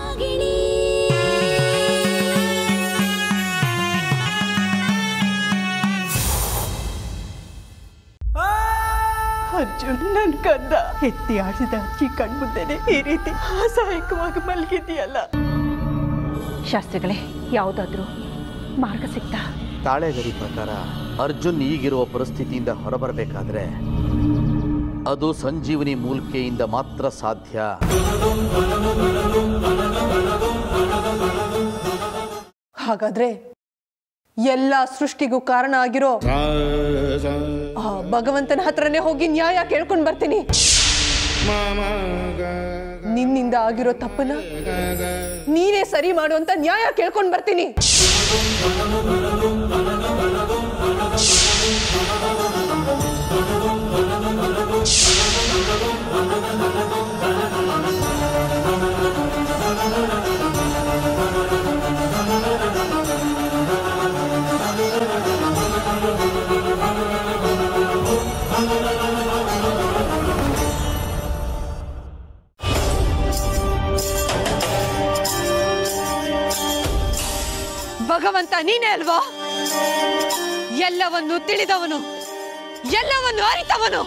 ರಾಗಿಣಿ ಅರ್ಜುನ್ ನನ್ ಕಂದ ಎತ್ತಿ ಆಡಿಸಿದ ಅಜ್ಜಿ ಕಣ್ಮುಂದೆನೆ ಈ ರೀತಿ ಅಸಹಾಯಕವಾಗಿ ಮಲಗಿದೆಯಲ್ಲ ಶಾಸ್ತ್ರಿಗಳೇ ಯಾವುದಾದ್ರೂ ಮಾರ್ಗ ಸಿಗ್ತಾ ತಾಳೆಗರಿ ಪ್ರಕಾರ ಅರ್ಜುನ್ ಈಗಿರುವ ಪರಿಸ್ಥಿತಿಯಿಂದ ಹೊರಬರಬೇಕಾದ್ರೆ ಅದು ಸಂಜೀವನಿ ಮೂಲಿಕೆಯಿಂದ ಮಾತ್ರ ಸಾಧ್ಯ ಹಾಗಾದ್ರೆ ಎಲ್ಲ ಸೃಷ್ಟಿಗೂ ಕಾರಣ ಆಗಿರೋ ಆ ಭಗವಂತನ ಹತ್ರನೇ ಹೋಗಿ ನ್ಯಾಯ ಕೇಳ್ಕೊಂಡ್ ಬರ್ತೀನಿ ನಿನ್ನಿಂದ ಆಗಿರೋ ತಪ್ಪನ ನೀನೇ ಸರಿ ಮಾಡುವಂತ ನ್ಯಾಯ ಕೇಳ್ಕೊಂಡ್ ಬರ್ತೀನಿ ಭಗವಂತ ನೀನೇ ಅಲ್ವಾ ಎಲ್ಲವನ್ನು ತಿಳಿದವನು ಎಲ್ಲವನ್ನು ಅರಿತವನು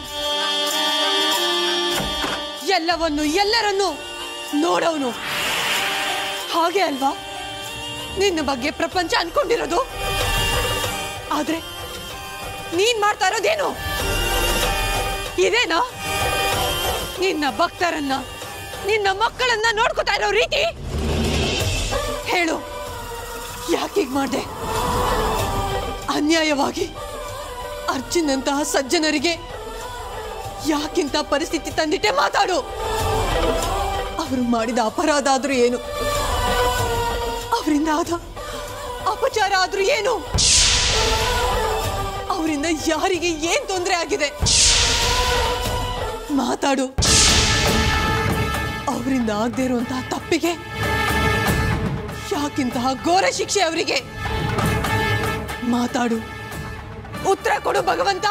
ಎಲ್ಲವನ್ನು ಎಲ್ಲರನ್ನು ನೋಡವನು ಹಾಗೆ ಅಲ್ವಾ ನಿನ್ನ ಬಗ್ಗೆ ಪ್ರಪಂಚ ಅನ್ಕೊಂಡಿರೋದು ಆದ್ರೆ ನೀನ್ ಮಾಡ್ತಾ ಇರೋದೇನು ಇದೇನಾ ನಿನ್ನ ಭಕ್ತರನ್ನ ನಿನ್ನ ಮಕ್ಕಳನ್ನ ನೋಡ್ಕೊತಾ ಇರೋ ರೀತಿ ಹೇಳು ಯಾಕೆ ಮಾಡಿದೆ ಅನ್ಯಾಯವಾಗಿ ಅರ್ಜುನಂತಹ ಸಜ್ಜನರಿಗೆ ಯಾಕಿಂತ ಪರಿಸ್ಥಿತಿ ತಂದಿಟ್ಟೆ ಮಾತಾಡು ಅವರು ಮಾಡಿದ ಅಪರಾಧ ಆದ್ರೂ ಏನು ಅವರಿಂದ ಆದ ಅಪಚಾರ ಆದ್ರೂ ಏನು ಅವರಿಂದ ಯಾರಿಗೆ ಏನ್ ತೊಂದರೆ ಆಗಿದೆ ಮಾತಾಡು ಅವರಿಂದ ಆಗದೆ ಇರುವಂತಹ ತಪ್ಪಿಗೆ ಯಾಕಿಂತಹ ಘೋರ ಶಿಕ್ಷೆ ಅವರಿಗೆ ಮಾತಾಡು ಉತ್ತರ ಕೊಡು ಭಗವಂತ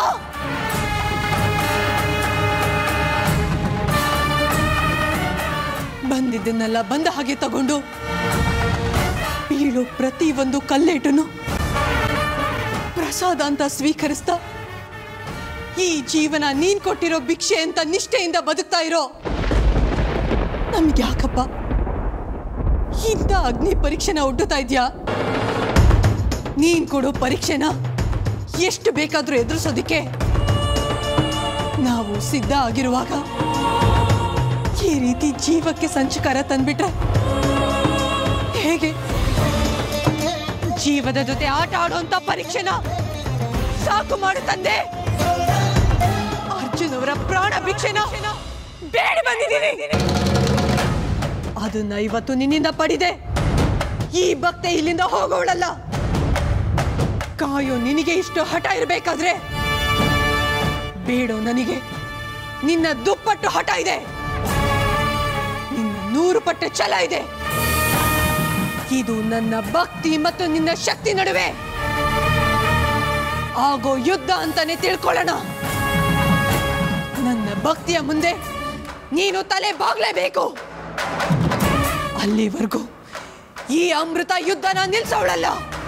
ಬಂದಿದ್ದನ್ನೆಲ್ಲ ಬಂದ ಹಾಗೆ ತಗೊಂಡು ಬೀಳೋ ಪ್ರತಿ ಒಂದು ಕಲ್ಲೇಟನ್ನು ಪ್ರಸಾದ ಅಂತ ಸ್ವೀಕರಿಸ್ತಾ ಈ ಜೀವನ ನೀನ್ ಕೊಟ್ಟಿರೋ ಭಿಕ್ಷೆ ಅಂತ ನಿಷ್ಠೆಯಿಂದ ಬದುಕ್ತಾ ಇರೋ ನಮ್ಗೆ ಯಾಕಪ್ಪ ಇಂಥ ಅಗ್ನಿ ಪರೀಕ್ಷೆನ ಒಡ್ಡುತ್ತಾ ಇದ್ಯಾ ನೀನ್ ಕೊಡೋ ಪರೀಕ್ಷೆನ ಎಷ್ಟು ಬೇಕಾದ್ರೂ ಎದುರಿಸೋದಿಕ್ಕೆ ನಾವು ಸಿದ್ಧ ಆಗಿರುವಾಗ ಈ ರೀತಿ ಜೀವಕ್ಕೆ ಸಂಚಕಾರ ತಂದ್ಬಿಟ್ರೆ ಹೇಗೆ ಜೀವದ ಜೊತೆ ಆಟ ಆಡುವಂತ ಪರೀಕ್ಷೆನ ಸಾಕು ಮಾಡು ತಂದೆ ಅರ್ಜುನ್ ಅವರ ಪ್ರಾಣ ಭಿಕ್ಷೆನ ಬೇಡ ಬಂದಿದ್ದೀನಿ ಅದನ್ನ ಇವತ್ತು ನಿನ್ನಿಂದ ಪಡಿದೆ ಈ ಭಕ್ತೆ ಇಲ್ಲಿಂದ ಹೋಗೋಳಲ್ಲ ಕಾಯೋ ನಿನಗೆ ಇಷ್ಟು ಹಠ ಇರಬೇಕಾದ್ರೆ ಬೇಡೋ ನನಗೆ ನಿನ್ನ ದುಪ್ಪಟ್ಟು ಹಠ ಇದೆ ನಿನ್ನ ನೂರು ಪಟ್ಟು ಛಲ ಇದೆ ಇದು ನನ್ನ ಭಕ್ತಿ ಮತ್ತು ನಿನ್ನ ಶಕ್ತಿ ನಡುವೆ ಆಗೋ ಯುದ್ಧ ಅಂತಾನೆ ತಿಳ್ಕೊಳ್ಳೋಣ ನನ್ನ ಭಕ್ತಿಯ ಮುಂದೆ ನೀನು ತಲೆ ಬಾಗ್ಲೇಬೇಕು ಅಲ್ಲಿವರೆಗೂ ಈ ಅಮೃತ ಯುದ್ಧನ ನಿಲ್ಸೋಳಲ್ಲ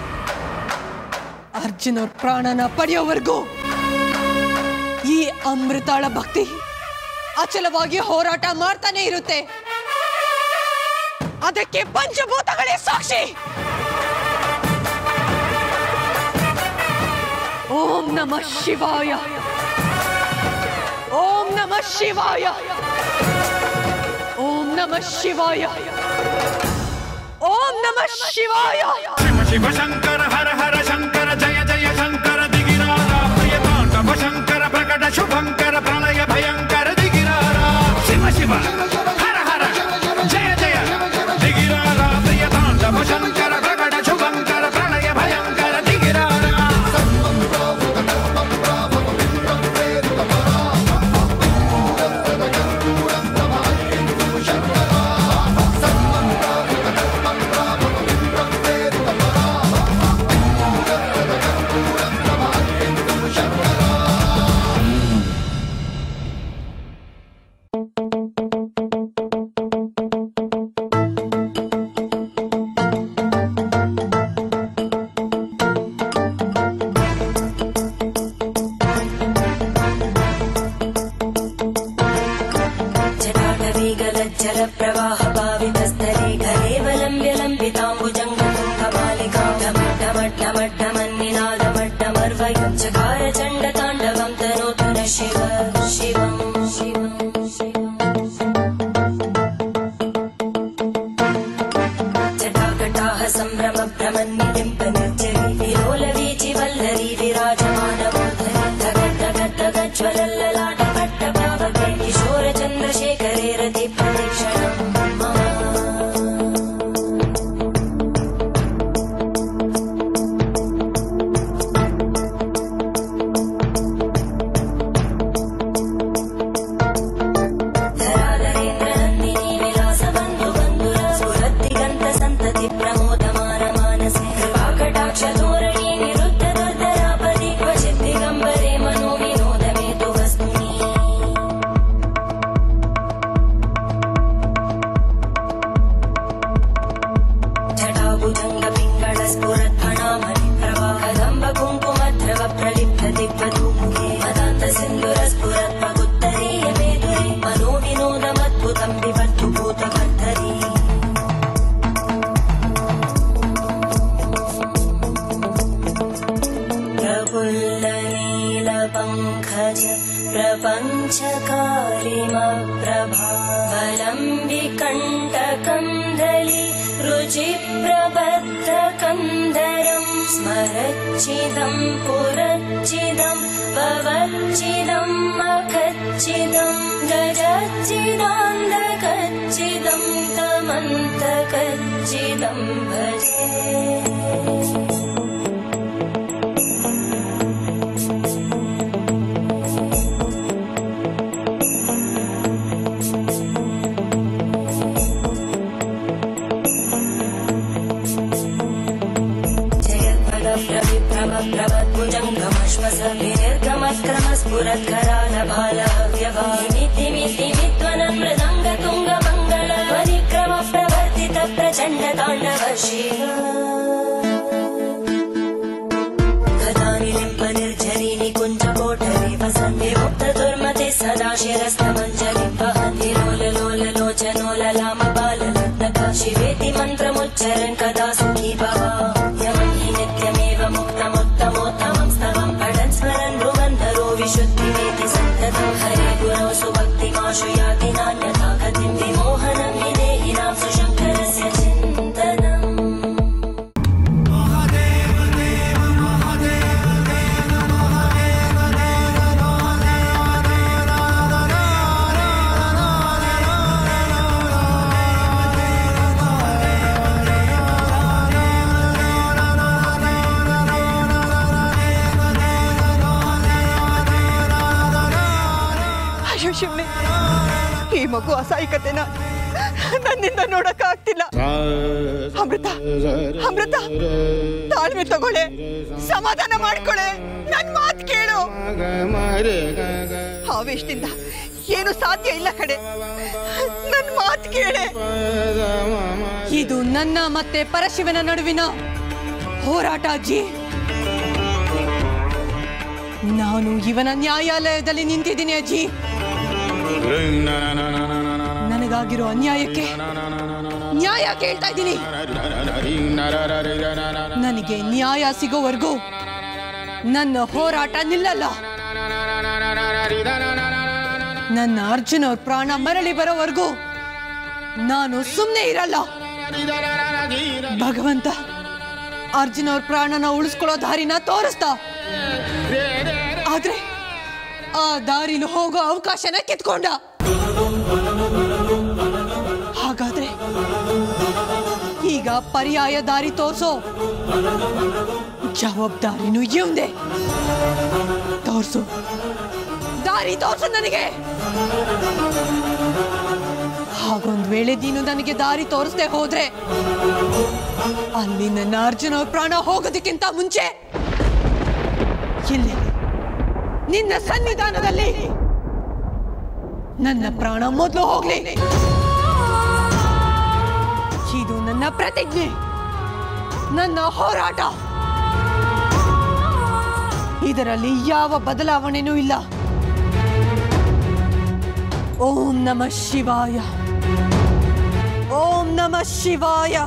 ಅರ್ಜುನ ಅವ್ರ ಪ್ರಾಣನ ಪಡೆಯೋವರೆಗೂ ಈ ಅಮೃತಾಳ ಭಕ್ತಿ ಅಚಲವಾಗಿ ಹೋರಾಟ ಮಾಡ್ತಾನೆ ಇರುತ್ತೆ ಅದಕ್ಕೆ ಪಂಚಭೂತಗಳೇ ಸಾಕ್ಷಿ ಓಂ ನಮಃ ಶಿವಾಯ ಓಂ ನಮಃ ಶಿವಾಯ ಓಂ ನಮಃ ಶಿವಾಯ ಓಂ ನಮಃ ಶಿವಾಯ ಶಿವ ಶಿವ ಶಂಕರ ಹರ ಹರ ಶಂಕರ ಜಯ ಜಯ ಶಂಕರ ದಿಗಿರಾರ ಪ್ರಿಯ ತಾಂಡವ ಶಂಕರ ಪ್ರಕಟ ಶುಭಂಕರ ಪ್ರಳಯ ಭಯಂಕರ ದಿಗಿರಾರ ಶಿವ ಶಿವ ಹರ ಹರ ಜಯ ಜಯ ದಿಗಿರಾರ ಪ್ರಿಯ ತಾಂಡವ ಶಂಕರ ಪ್ರಕಟ ಶುಭಂಕರ ಪ್ರಳಯ ಭಯಂಕರ ದಿಗಿರಾರ సంభ్రమ భ్రమన్నిలింప నిర్జరి విలోల వీచి వల్లరి విరాజమాన జ్వలల్లలాట పట్ట పావకే కిశోర చంద్రశేఖరే రతి ప్రదక్షిణం ధరాధరేంద్ర నందిని విలాస బంధు బంధుర స్ఫురద్దిగంత సంతతి ప్రమోదమాన మానసే కృపాకటాక్ష ధోరణి నిరుద్ధ దుర్ధరాపది క్వచిత్ దిగంబరే మనో వినోదమేతు వస్తుని జటాభుజంగ పింగళ స్ఫురద్భణామణి ప్రవాహదంబ కుంకుమద్రవ ప్రలిప్త దిగ్వధూముఖే మదాంత సింధుర స్ఫురత్వగుత్తరీయ మేధురి మనో వినోదమద్భుతం వివర్ధు భూతవర్ధరి प्रफुल्लनीलपङ्कज प्रपञ्चकालिमप्रभावलं विकण्टकन्दलि रुचिप्रबद्धकन्दरं स्मरच्चिदं पुरच्चिदं भवच्चिदं मखच्चिदं गजच्चिदान्दकच्चिदं तमन्तकच्चिदं भजे जयत्पदप्रविप्रभप्रभद्भुजङ्गमश्वस विनिर्गमक्रमस्फुरत्करालभालव्यवामितिमितिमित्वनमृदङ्गतुङ्गमङ्गल परिक्रमप्रवर्तित प्रचण्डताण्डव शिव गदानि लिम्पनिर्झरीनि कुञ्जकोठरि वसन्ति मुक्तदुर्मते सदा शिरस्तमञ्जलिं वहन्ति लोल लोल लोचनोललाम बाललग्नक शिवेति मन्त्रमुच्चरन् कदा सुखी भव यमं हि नित्यमेव मुक्तमुत्तमोत्तमं स्तवं पठन् स्मरन् भ्रुवन्धरो विशुद्धिमेति सन्ततं हरे गुरौ सुभक्तिमाशु याति नान्यथा गतिं विमोहनं हि देहिनां सुशङ्करस्य चिन्तनम् ಅಯ್ಯೋ ಶಿವನೇ ಈ ಮಗು ಅಸಹಾಯಕತೆನ ನನ್ನಿಂದ ನೋಡಕ್ ಆಗ್ತಿಲ್ಲ ಅಮೃತ ಅಮೃತ ತಾಳ್ಮೆ ತಗೊಳ್ಳೆ ಸಮಾಧಾನ ಮಾಡ್ಕೊಳೆ ನನ್ ಮಾತ್ ಕೇಳು ಆವೇಶದಿಂದ ಏನು ಸಾಧ್ಯ ಇಲ್ಲ ಕಡೆ ನನ್ ಮಾತ್ ಕೇಳೆ ಇದು ನನ್ನ ಮತ್ತೆ ಪರಶಿವನ ನಡುವಿನ ಹೋರಾಟ ಅಜ್ಜಿ ನಾನು ಇವನ ನ್ಯಾಯಾಲಯದಲ್ಲಿ ನಿಂತಿದ್ದೀನಿ ಅಜ್ಜಿ ನನಗಾಗಿರೋ ಅನ್ಯಾಯಕ್ಕೆ ನ್ಯಾಯ ಕೇಳ್ತಾ ಇದ್ದೀನಿ ನನಗೆ ನ್ಯಾಯ ಸಿಗೋವರೆಗೂ ನನ್ನ ಹೋರಾಟ ನಿಲ್ಲಲ್ಲ ನನ್ನ ಅರ್ಜುನ ಅವ್ರ ಪ್ರಾಣ ಮರಳಿ ಬರೋವರೆಗೂ ನಾನು ಸುಮ್ಮನೆ ಇರಲ್ಲ ಭಗವಂತ ಅರ್ಜುನ ಅವ್ರ ಪ್ರಾಣನ ಉಳಿಸ್ಕೊಳ್ಳೋ ದಾರಿನ ತೋರಿಸ್ತಾ ಆದ್ರೆ ಆ ದಾರಿಲಿ ಹೋಗೋ ಅವಕಾಶನ ಕಿತ್ಕೊಂಡ ಹಾಗಾದ್ರೆ ಈಗ ಪರ್ಯಾಯ ದಾರಿ ತೋರ್ಸೋ ಜವಾಬ್ದಾರಿನೂ ಇವಂದೆ ತೋರ್ಸು ದಾರಿ ತೋರ್ಸು ನನಗೆ ಹಾಗೊಂದ್ ವೇಳೆ ನೀನು ನನಗೆ ದಾರಿ ತೋರಿಸ್ದೆ ಹೋದ್ರೆ ಅಲ್ಲಿ ನನ್ನ ಅರ್ಜುನ ಅವ್ರ ಪ್ರಾಣ ಹೋಗೋದಕ್ಕಿಂತ ಮುಂಚೆ ಇಲ್ಲಿ ನಿನ್ನ ಸನ್ನಿಧಾನದಲ್ಲಿ ನನ್ನ ಪ್ರಾಣ ಮೊದಲು ಹೋಗ್ಲಿ ಇದು ನನ್ನ ಪ್ರತಿಜ್ಞೆ ನನ್ನ ಹೋರಾಟ ಇದರಲ್ಲಿ ಯಾವ ಬದಲಾವಣೆನೂ ಇಲ್ಲ ಓಂ ನಮ ಶಿವಾಯ ಓಂ ನಮ ಶಿವಾಯ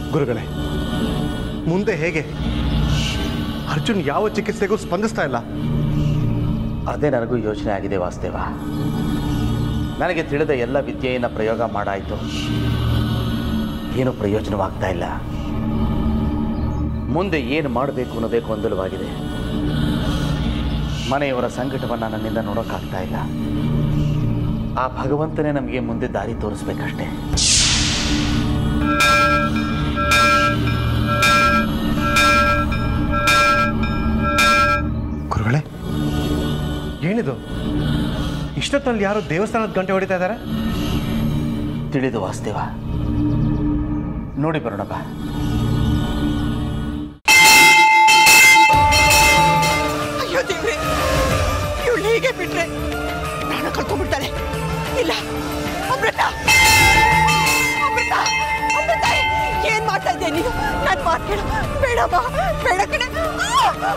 ಗುರುಗಳೇ ಮುಂದೆ ಹೇಗೆ ಅರ್ಜುನ್ ಯಾವ ಚಿಕಿತ್ಸೆಗೂ ಸ್ಪಂದಿಸ್ತಾ ಇಲ್ಲ ಅದೇ ನನಗೂ ಯೋಚನೆ ಆಗಿದೆ ವಾಸುದೇವ ನನಗೆ ತಿಳಿದ ಎಲ್ಲ ವಿದ್ಯೆಯನ್ನು ಪ್ರಯೋಗ ಮಾಡಾಯಿತು ಏನೂ ಪ್ರಯೋಜನವಾಗ್ತಾ ಇಲ್ಲ ಮುಂದೆ ಏನು ಮಾಡಬೇಕು ಅನ್ನೋದೇ ಗೊಂದಲವಾಗಿದೆ ಮನೆಯವರ ಸಂಕಟವನ್ನು ನನ್ನಿಂದ ನೋಡೋಕ್ಕಾಗ್ತಾ ಇಲ್ಲ ಆ ಭಗವಂತನೇ ನಮಗೆ ಮುಂದೆ ದಾರಿ ತೋರಿಸ್ಬೇಕಷ್ಟೇ ಗುರುಗಳೇ ಏನಿದು ಇಷ್ಟೊತ್ತಲ್ಲಿ ಯಾರೋ ದೇವಸ್ಥಾನದ ಗಂಟೆ ಹೊಡಿತಾ ಇದ್ದಾರೆ ತಿಳಿದು ವಾಸುದೇವ ನೋಡಿ ಬರೋಣ ಬಾ ಅಯ್ಯೋ ದೇವ್ರೆ ಇವಳು ಹೀಗೆ ಬಿಟ್ರೆ ಪ್ರಾಣ ಕಳ್ಕೊಂಡ್ಬಿಡ್ತಾಳೆ ಇಲ್ಲ ಅಮೃತ ಅಮೃತ ಅಮೃತ ಏನ್ ಮಾಡ್ತಾ ಇದ್ದೆ ನೀನು ನನ್ ಮಾತು ಕೇಳು ಬೇಡಮ್ಮ ಬೇಡ ಕಣೆ ಆ!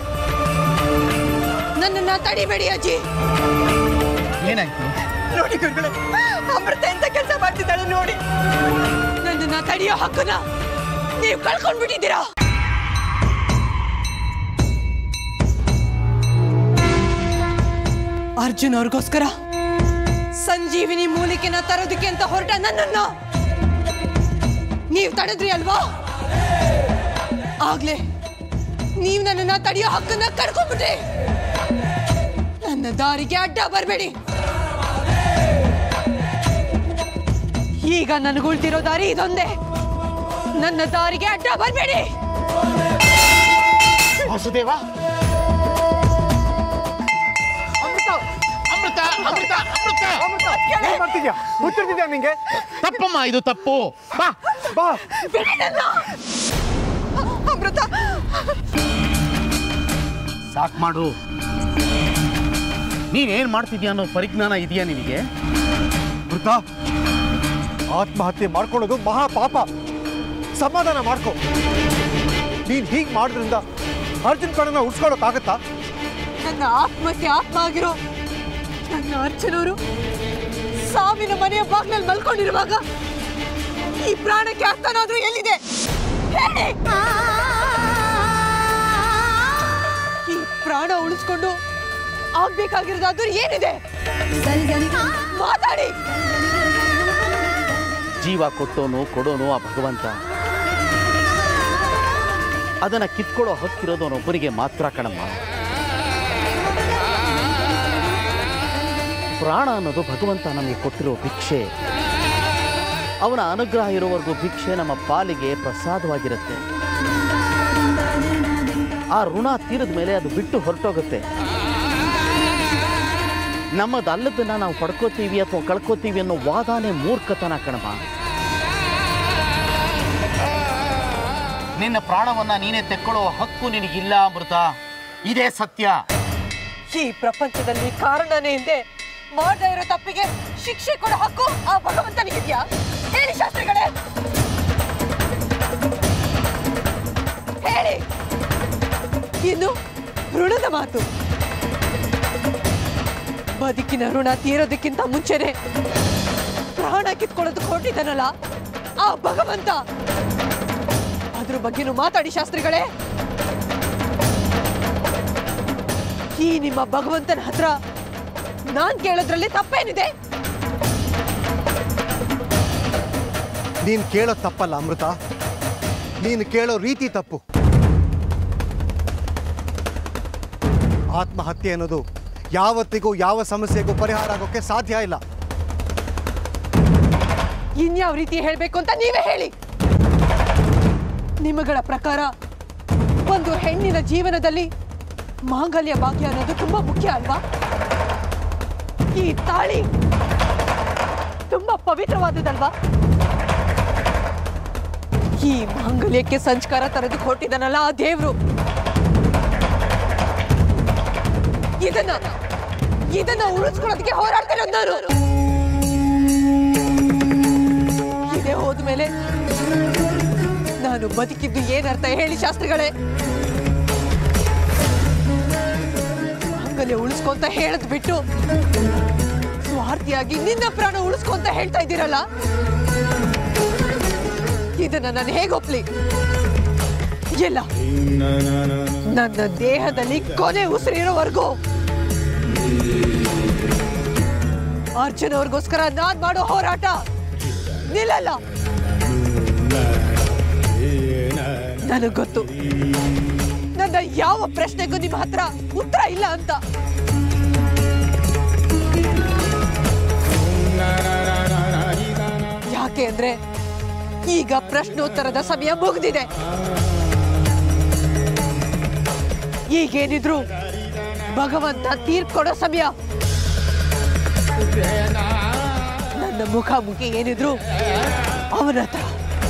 ನನ್ನನ್ನ ತಡಿಬೇಡಿ ಅಜ್ಜಿ ಏನಾಯ್ತು ನೋಡಿ ಗುರುಗಳೇ ಅಮೃತ ಎಂತ ಕೆಲಸ ಮಾಡ್ತಿದ್ದಾಳೆ ನೋಡಿ ನನ್ನನ್ನ ತಡೆಯೋ ಹಕ್ಕನ್ನ ನೀವು ಕಳ್ಕೊಂಡ್ಬಿಟ್ಟಿದ್ದೀರಾ ಅರ್ಜುನ್ ಅವ್ರಿಗೋಸ್ಕರ ಸಂಜೀವಿನಿ ಮೂಲಿಕೆನ ತರೋದಕ್ಕೆ ಅಂತ ಹೊರಟ ನನ್ನನ್ನ ನೀವು ತಡೆದ್ರಿ ಅಲ್ವಾ ಆಗ್ಲೇ ನೀವು ನನ್ನನ್ನ ತಡೆಯೋ ಹಕ್ಕನ್ನ ಕಳ್ಕೊಂಡ್ಬಿಟ್ರಿ ನನ್ನ ದಾರಿಗೆ ಅಡ್ಡ ಬರಬೇಡಿ ಈಗ ನನಗುಳ್ತಿರೋ ದಾರಿ ಇದೊಂದೇ ನನ್ನ ದಾರಿಗೆ ಅಡ್ಡ ಬರಬೇಡಿ ವಾಸುದೇವ ಅಮೃತ ಅಮೃತ ಅಮೃತ ಅಮೃತ ಏನ್ ಮಾಡ್ತಿದ್ಯಾ ಗೊತ್ತಿರ್ತಿದ್ಯಾ ನಿಂಗೆ ತಪ್ಪಮ್ಮ ಇದು ತಪ್ಪು ಬಾ ಬಾ ಬಿಡಿ ನನ್ನ ಅಮೃತ ಸಾಕ್ ಮಾಡು ನೀನೇನ್ ಮಾಡ್ತಿದ್ಯಾ ಅನ್ನೋ ಪರಿಜ್ಞಾನ ಇದೆಯಾ ನಿನಗೆ ಮೃತ ಆತ್ಮಹತ್ಯೆ ಮಾಡ್ಕೊಳ್ಳೋದು ಮಹಾ ಪಾಪ ಸಮಾಧಾನ ಮಾಡ್ಕೊ ನೀನ್ ಹೀಗ್ ಮಾಡೋದ್ರಿಂದ ಅರ್ಜುನ್ ಕಡೆನ ಉಡ್ಸ್ಕೊಳಕ್ಕಾಗತ್ತಾ ನನ್ನ ಆತ್ಮಕ್ಕೆ ಆತ್ಮ ಆಗಿರೋ ನನ್ನ ಅರ್ಚನವರು ಸಾವಿನ ಮನೆಯ ಬಾಗ್ಲಲ್ಲಿ ಮಲ್ಕೊಂಡಿರುವಾಗ ಈ ಪ್ರಾಣಕ್ಕೆ ಅರ್ಥನಾದ್ರೂ ಎಲ್ಲಿದೆ ಹೇಳಿ ಈ ಪ್ರಾಣ ಉಳಿಸ್ಕೊಂಡು ಆಗ್ಬೇಕಾಗಿರೋದಾದ್ರೂ ಏನಿದೆ ಮಾತಾಡಿ ಜೀವ ಕೊಟ್ಟೋನು ಕೊಡೋನು ಆ ಭಗವಂತ ಅದನ್ನ ಕಿತ್ಕೊಳ್ಳೋ ಹಕ್ಕಿರೋದು ಅವನೊಬ್ಬನಿಗೆ ಮಾತ್ರ ಕಣಮ್ಮ ಪ್ರಾಣ ಅನ್ನೋದು ಭಗವಂತ ನಮಗೆ ಕೊಟ್ಟಿರೋ ಭಿಕ್ಷೆ ಅವನ ಅನುಗ್ರಹ ಇರೋವರೆಗೂ ಭಿಕ್ಷೆ ನಮ್ಮ ಪಾಲಿಗೆ ಪ್ರಸಾದವಾಗಿರುತ್ತೆ ಆ ಋಣ ತೀರದ ಮೇಲೆ ಅದು ಬಿಟ್ಟು ಹೊರಟೋಗುತ್ತೆ ನಮ್ಮದಲ್ಲದನ್ನ ನಾವು ಪಡ್ಕೋತೀವಿ ಅಥವಾ ಕಳ್ಕೋತೀವಿ ಅನ್ನೋ ವಾದಾನೇ ಮೂರ್ಖತನ ಕಣಮ್ಮ ನಿನ್ನ ಪ್ರಾಣವನ್ನ ನೀನೇ ತೆಕ್ಕೊಳ್ಳೋ ಹಕ್ಕು ನಿನಗಿಲ್ಲ ಅಮೃತ ಇದೇ ಸತ್ಯ ಈ ಪ್ರಪಂಚದಲ್ಲಿ ಕಾರಣನೇ ಹಿಂದೆ ಮಾಡದೇ ಇರೋ ತಪ್ಪಿಗೆ ಶಿಕ್ಷೆ ಕೊಡೋ ಹಕ್ಕು ಆ ಭಗವಂತನಿಗಿದ್ಯಾ ಹೇಳಿ ಶಾಸ್ತ್ರಿಗಳೇ ಹೇಳಿ ಇನ್ನು ಋಣದ ಮಾತು ಬದುಕಿನ ಋಣ ತೀರೋದಕ್ಕಿಂತ ಮುಂಚೆನೆ ಪ್ರಾಣ ಕಿತ್ಕೊಳ್ಳೋದಕ್ಕೆ ಹೊರಟಿದ್ದಾನಲ್ಲ ಆ ಭಗವಂತ ಅದ್ರ ಬಗ್ಗೆನೂ ಮಾತಾಡಿ ಶಾಸ್ತ್ರಿಗಳೇ ಈ ನಿಮ್ಮ ಭಗವಂತನ ಹತ್ರ ನಾನ್ ಕೇಳೋದ್ರಲ್ಲಿ ತಪ್ಪೇನಿದೆ ನೀನ್ ಕೇಳೋ ತಪ್ಪಲ್ಲ ಅಮೃತ ನೀನು ಕೇಳೋ ರೀತಿ ತಪ್ಪು ಆತ್ಮಹತ್ಯೆ ಅನ್ನೋದು ಯಾವತ್ತಿಗೂ ಯಾವ ಸಮಸ್ಯೆಗೂ ಪರಿಹಾರ ಆಗೋಕ್ಕೆ ಸಾಧ್ಯ ಇಲ್ಲ ಇನ್ಯಾವ ರೀತಿ ಹೇಳ್ಬೇಕು ಅಂತ ನೀವೇ ಹೇಳಿ ನಿಮಗಳ ಪ್ರಕಾರ ಒಂದು ಹೆಣ್ಣಿನ ಜೀವನದಲ್ಲಿ ಮಾಂಗಲ್ಯ ಭಾಗ್ಯ ಅನ್ನೋದು ತುಂಬಾ ಮುಖ್ಯ ಅಲ್ವಾ ಈ ತಾಳಿ ತುಂಬಾ ಪವಿತ್ರವಾದದಲ್ವಾ ಈ ಮಾಂಗಲ್ಯಕ್ಕೆ ಸಂಸ್ಕಾರ ತರದು ಕೊಟ್ಟಿದ್ದಾನಲ್ಲ ಆ ದೇವ್ರು ಇದನ್ನ ಇದನ್ನ ಉಳಿಸ್ಕೊಳ್ಳೋದಕ್ಕೆ ಹೋರಾಡ್ತಿರೋದು ನಾನು ಇದೇ ಹೋದ್ಮೇಲೆ ನಾನು ಬದುಕಿದ್ದು ಏನರ್ಥ ಹೇಳಿ ಶಾಸ್ತ್ರಿಗಳೇ ಮಾಂಗಲ್ಯ ಉಳಿಸ್ಕೊಂತ ಹೇಳದ್ ಬಿಟ್ಟು ಸ್ವಾರ್ಥಿಯಾಗಿ ನಿನ್ನ ಪ್ರಾಣ ಉಳಿಸ್ಕೊಂತ ಹೇಳ್ತಾ ಇದ್ದೀರಲ್ಲ ಇದನ್ನ ನಾನು ಹೇಗೆ ಒಪ್ಲಿ ಇಲ್ಲ ನನ್ನ ದೇಹದಲ್ಲಿ ಕೊನೆ ಉಸಿರಿರೋವರೆಗೂ ಅರ್ಜುನ್ ಅವ್ರಿಗೋಸ್ಕರ ನಾನ್ ಮಾಡೋ ಹೋರಾಟ ನಿಲ್ಲಲ್ಲ ನನಗ್ ಗೊತ್ತು ನನ್ನ ಯಾವ ಪ್ರಶ್ನೆಗೂ ನಿಮ್ಮ ಹತ್ರ ಉತ್ತರ ಇಲ್ಲ ಅಂತ ಯಾಕೆ ಅಂದ್ರೆ ಈಗ ಪ್ರಶ್ನೋತ್ತರದ ಸಮಯ ಮುಗಿದಿದೆ ಈಗೇನಿದ್ರು ಭಗವಂತ ತೀರ್ಪು ಕೊಡೋ ಸಮಯ ನನ್ನ ಮುಖಾಮುಖಿ ಏನಿದ್ರು ಅವನ ಹತ್ರ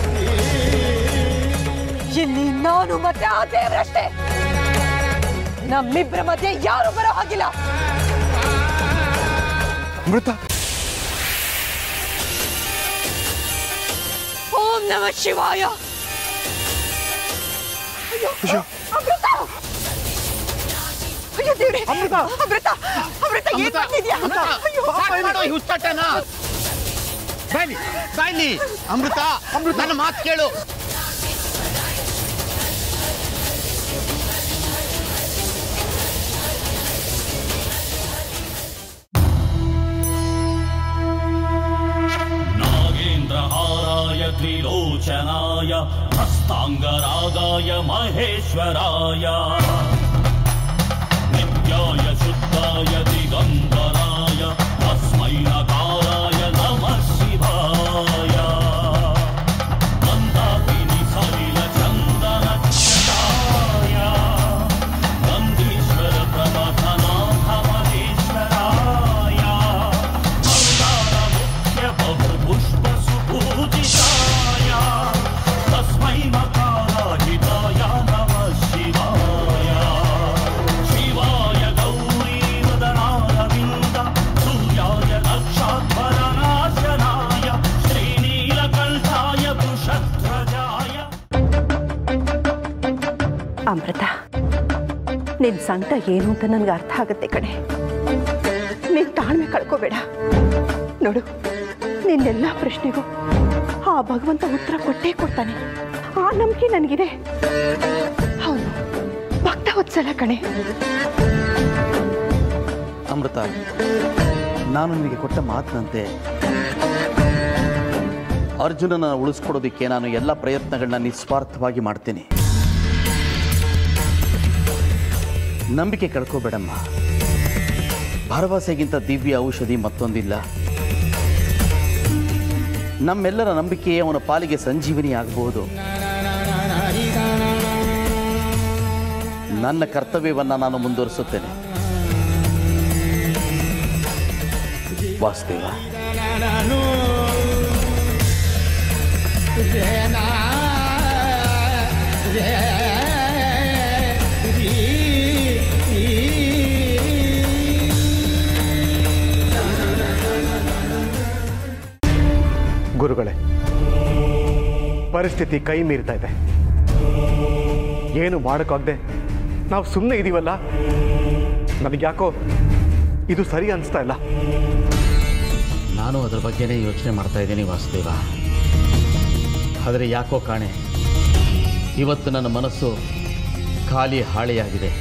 ಇಲ್ಲಿ ನಾನು ಮತ್ತೆ ಆ ದೇವರಷ್ಟೇ ನಮ್ಮಿಬ್ಬರ ಮಧ್ಯೆ ಯಾರು ಬರೋ ಹಾಗಿಲ್ಲ ಅಮೃತ ಓಂ ನಮ ಶಿವಾಯ ಅಯ್ಯೋ ಅಮೃತ ಅಯ್ಯೋ ದೇವ್ರೆ ಅಮೃತ ಅಮೃತ ಅಮೃತ ಏನ್ ಮಾಡ್ತಿದ್ಯಾ ಅಯ್ಯೋ ಸಾಕ್ ಮಾಡು ಈ ಹುಚ್ಚಾಟನ ಬಾಯ್ಲಿ ಬಾಯ್ಲಿ ಅಮೃತ ನನ್ನ ಮಾತು ಕೇಳು नागेन्द्रहाराय त्रिलोचनाय हस्ताङ्गरागाय महेश्वराय नित्याय शुद्धाय दिगम्बराय तस्मै नकाराय नमः शिवाय मन्दाकिनि सलिलचन्दनच्छटाय नन्दीश्वर प्रमथनाथमहेश्वराय मुख्य बहुपुष्पसुपूजिताय तस्मै मकाराजिताय नमः शिवाय शिवाय गौरीवदनारविन्द सूर्याय दक्षाध्वरनाशनाय श्रीनीलकण्ठाय वृषध्वजाय ಅಮೃತ ನಿನ್ ಸಂಕಟ ಏನು ಅಂತ ನನಗೆ ಅರ್ಥ ಆಗುತ್ತೆ ಕಣೆ ನೀನ್ ತಾಳ್ಮೆ ಕಳ್ಕೋಬೇಡ ನೋಡು ನಿನ್ನೆಲ್ಲ ಪ್ರಶ್ನೆಗೂ ಆ ಭಗವಂತ ಉತ್ತರ ಕೊಟ್ಟೇ ಕೊಡ್ತಾನೆ ಆ ನಂಬಿಕೆ ನನಗಿದೆ ಅವನು ಭಕ್ತ ವತ್ಸಲ ಕಣೆ ಅಮೃತ ನಾನು ನಿನಗೆ ಕೊಟ್ಟ ಮಾತಿನಂತೆ ಅರ್ಜುನನ ಉಳಿಸ್ಕೊಡೋದಕ್ಕೆ ನಾನು ಎಲ್ಲ ಪ್ರಯತ್ನಗಳನ್ನ ನಿಸ್ವಾರ್ಥವಾಗಿ ಮಾಡ್ತೀನಿ ನಂಬಿಕೆ ಕಳ್ಕೋಬೇಡಮ್ಮ ಭರವಸೆಗಿಂತ ದಿವ್ಯ ಔಷಧಿ ಮತ್ತೊಂದಿಲ್ಲ ನಮ್ಮೆಲ್ಲರ ನಂಬಿಕೆಯೇ ಅವನ ಪಾಲಿಗೆ ಸಂಜೀವನಿ ಆಗಬಹುದು ನನ್ನ ಕರ್ತವ್ಯವನ್ನು ನಾನು ಮುಂದುವರಿಸುತ್ತೇನೆ ವಾಸುದೇವ ಗುರುಗಳೇ ಪರಿಸ್ಥಿತಿ ಕೈ ಮೀರ್ತಾ ಇದೆ ಏನು ಮಾಡೋಕ್ಕಾಗದೆ ನಾವು ಸುಮ್ಮನೆ ಇದೀವಲ್ಲ ನನಗೆ ಯಾಕೋ ಇದು ಸರಿ ಅನಿಸ್ತಾ ಇಲ್ಲ ನಾನು ಅದ್ರ ಬಗ್ಗೆನೇ ಯೋಚನೆ ಮಾಡ್ತಾ ಇದ್ದೀನಿ ವಾಸುದೇವ ಆದರೆ ಯಾಕೋ ಕಾಣೆ ಇವತ್ತು ನನ್ನ ಮನಸ್ಸು ಖಾಲಿ ಹಾಳೆಯಾಗಿದೆ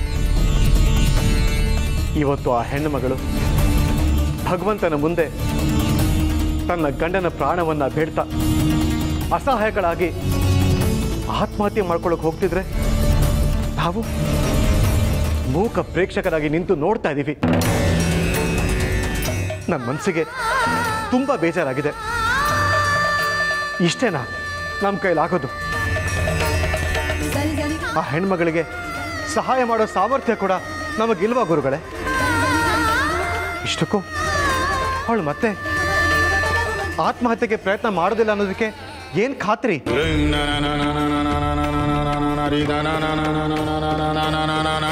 ಇವತ್ತು ಆ ಹೆಣ್ಣು ಮಗಳು ಭಗವಂತನ ಮುಂದೆ ತನ್ನ ಗಂಡನ ಪ್ರಾಣವನ್ನ ಬೇಡ್ತಾ ಅಸಹಾಯಕಳಾಗಿ ಆತ್ಮಹತ್ಯೆ ಮಾಡ್ಕೊಳ್ಳೋಕೆ ಹೋಗ್ತಿದ್ರೆ ನಾವು ಮೂಕ ಪ್ರೇಕ್ಷಕರಾಗಿ ನಿಂತು ನೋಡ್ತಾ ಇದ್ದೀವಿ ನನ್ನ ಮನಸ್ಸಿಗೆ ತುಂಬ ಬೇಜಾರಾಗಿದೆ ಇಷ್ಟೇನಾ ನಮ್ಮ ಕೈಲಾಗೋದು ಆ ಹೆಣ್ಮಗಳಿಗೆ ಸಹಾಯ ಮಾಡೋ ಸಾಮರ್ಥ್ಯ ಕೂಡ ನಮಗಿಲ್ವಾ ಗುರುಗಳೇ ಇಷ್ಟಕ್ಕೂ ಅವಳು ಮತ್ತೆ ಆತ್ಮಹತ್ಯೆಗೆ ಪ್ರಯತ್ನ ಮಾಡೋದಿಲ್ಲ ಅನ್ನೋದಕ್ಕೆ ಏನು ಖಾತ್ರಿ